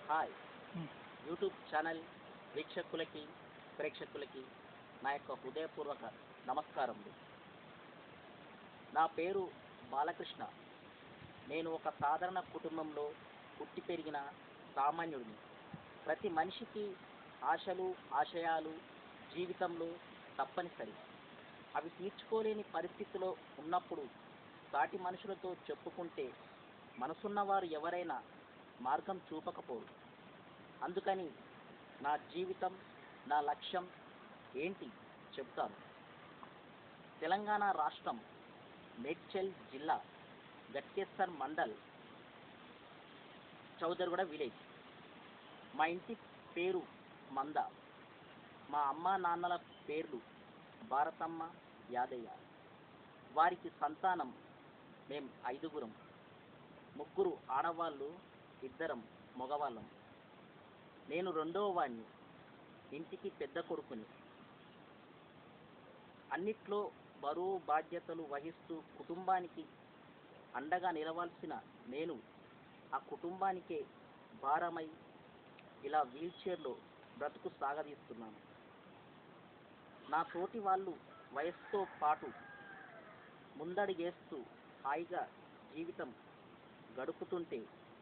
hi YouTube channel వీక్షకులకి ప్రేక్షకులకి నా యొక్క హృదయపూర్వక నమస్కారములు నా పేరు బాలకృష్ణ నేను ఒక సాధారణ కుటుంబంలో పుట్టి పెరిగిన సామాన్యుడిని ప్రతి మనిషికి ఆశలు ఆశయాలు జీవితంలో తప్పనిసరి అవి తీర్చుకోలేని పరిస్థితిలో ఉన్నప్పుడు సాటి మనుషులతో చెప్పుకుంటే మనసున్నవారు ఎవరైనా మార్గం చూపకపోరు అందుకని నా జీవితం నా లక్ష్యం ఏంటి చెప్తాను తెలంగాణ రాష్ట్రం మేడ్చల్ జిల్లా గట్కేసర్ మండల్ చౌదరిగూడ విలేజ్ మా ఇంటి పేరు మంద మా అమ్మ నాన్నల పేర్లు భారతమ్మ యాదయ్య వారికి సంతానం మేం ఐదుగురం ముగ్గురు ఆడవాళ్ళు ఇద్దరం మగవాళ్ళం నేను రెండవ వాడిని ఇంటికి పెద్ద కొడుకుని అన్నిట్లో బరువు బాధ్యతలు వహిస్తూ కుటుంబానికి అండగా నిలవాల్సిన నేను ఆ కుటుంబానికే భారమై ఇలా వీల్చైర్లో బ్రతుకు సాగదీస్తున్నాను నా తోటి వాళ్ళు వయస్సుతో పాటు ముందడిగేస్తూ హాయిగా జీవితం గడుపుతుంటే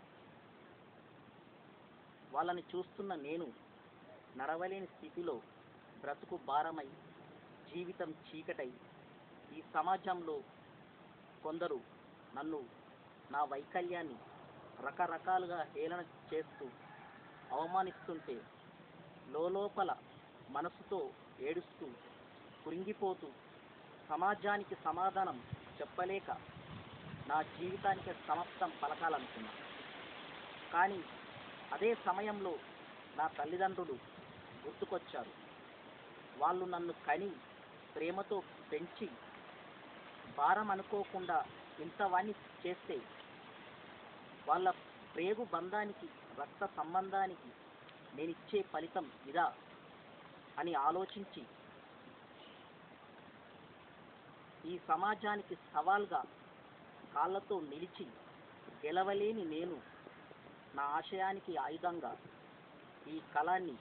వాళ్ళని చూస్తున్న నేను నడవలేని స్థితిలో బ్రతుకు భారమై జీవితం చీకటై ఈ సమాజంలో కొందరు నన్ను నా వైకల్యాన్ని రకరకాలుగా హేళన చేస్తూ అవమానిస్తుంటే లోపల మనసుతో ఏడుస్తూ కృంగిపోతూ సమాజానికి సమాధానం చెప్పలేక నా జీవితానికి సమాప్తం పలకాలనుకున్నా కానీ అదే సమయంలో నా తల్లిదండ్రులు గుర్తుకొచ్చారు వాళ్ళు నన్ను కని ప్రేమతో పెంచి భారం అనుకోకుండా ఇంతవాణ్ణి చేస్తే వాళ్ళ ప్రేగు బంధానికి రక్త సంబంధానికి నేనిచ్చే ఫలితం ఇదా అని ఆలోచించి ఈ సమాజానికి సవాల్గా కాళ్ళతో నిలిచి గెలవలేని నేను నా ఆశయానికి ఆయుధంగా ఈ కళాన్ని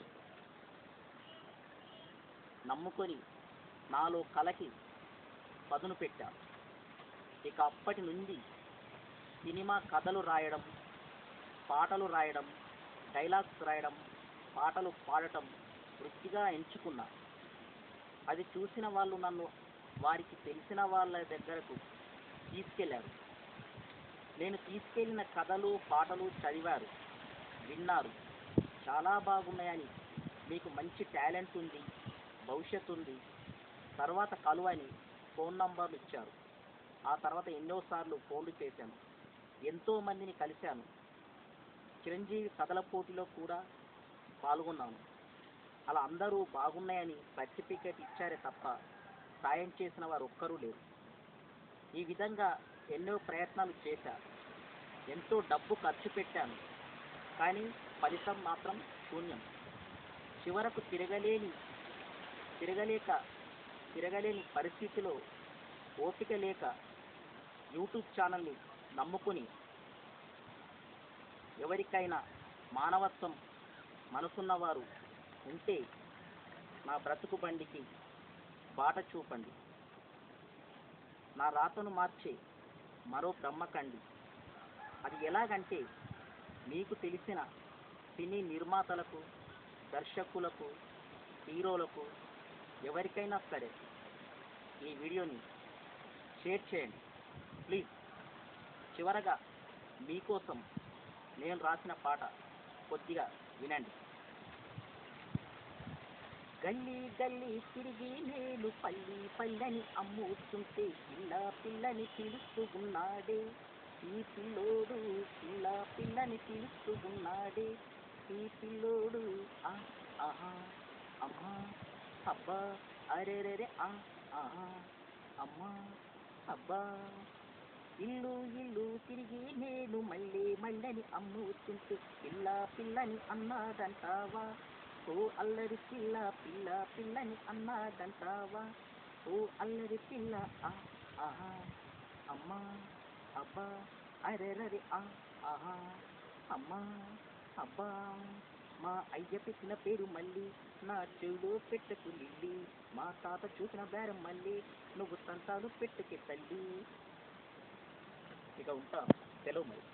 నమ్ముకొని నాలో కళకి పదును పెట్టా ఇక అప్పటి నుండి సినిమా కథలు రాయడం పాటలు రాయడం డైలాగ్స్ రాయడం పాటలు పాడటం వృత్తిగా ఎంచుకున్నా అది చూసిన వాళ్ళు నన్ను వారికి తెలిసిన వాళ్ళ దగ్గరకు తీసుకెళ్లారు నేను తీసుకెళ్లిన కథలు పాటలు చదివారు విన్నారు చాలా బాగున్నాయని మీకు మంచి టాలెంట్ ఉంది భవిష్యత్తు ఉంది తర్వాత కలువని ఫోన్ నంబర్లు ఇచ్చారు ఆ తర్వాత ఎన్నోసార్లు ఫోన్లు చేశాను ఎంతో మందిని కలిశాను చిరంజీవి కథల పోటీలో కూడా పాల్గొన్నాను అలా అందరూ బాగున్నాయని సర్టిఫికేట్ ఇచ్చారే తప్ప సాయం చేసిన వారు ఒక్కరూ లేరు ఈ విధంగా ఎన్నో ప్రయత్నాలు చేశా ఎంతో డబ్బు ఖర్చు పెట్టాను కానీ ఫలితం మాత్రం శూన్యం చివరకు తిరగలేని తిరగలేక తిరగలేని పరిస్థితిలో ఓపిక లేక యూట్యూబ్ ఛానల్ని నమ్ముకుని ఎవరికైనా మానవత్వం మనసున్నవారు ఉంటే నా బ్రతుకు బండికి బాట చూపండి నా రాతను మార్చే మరో బ్రహ్మకండి అది ఎలాగంటే మీకు తెలిసిన సినీ నిర్మాతలకు దర్శకులకు హీరోలకు ఎవరికైనా సరే ఈ వీడియోని షేర్ చేయండి ప్లీజ్ చివరగా మీకోసం నేను రాసిన పాట కొద్దిగా వినండి గల్లీ గల్లీ తిరిగి నేను పల్లి పల్లని అమ్ముతుంటే పిల్ల పిల్లని పిలుస్తూ ఉన్నాడే ఈ పిల్లోడు పిల్ల పిల్లని పిలుస్తూ ఉన్నాడే ఈ పిల్లోడు ఆ ఆహా అమ్మా అబ్బా అరేరే ఆ ఆహా అమ్మా అబ్బా ఇల్లు ఇల్లు తిరిగి నేను మళ్ళీ మళ్ళని అమ్ముతుంటే పిల్ల పిల్లని అన్నాడంటావా ఓ అల్లరి పిల్ల పిల్ల పిల్లని అన్నాడంటావా ఓ అల్లరి పిల్ల ఆ ఆహా అమ్మా అబ్బా అరెరరి ఆ ఆహా అమ్మా అబ్బా మా అయ్య పెట్టిన పేరు మళ్ళీ నా చెవులో పెట్టకు లిల్లి మా తాత చూసిన బేరం మళ్ళీ నువ్వు సంతాలు పెట్టుకే తల్లి ఇక ఉంటా సెలవు మరి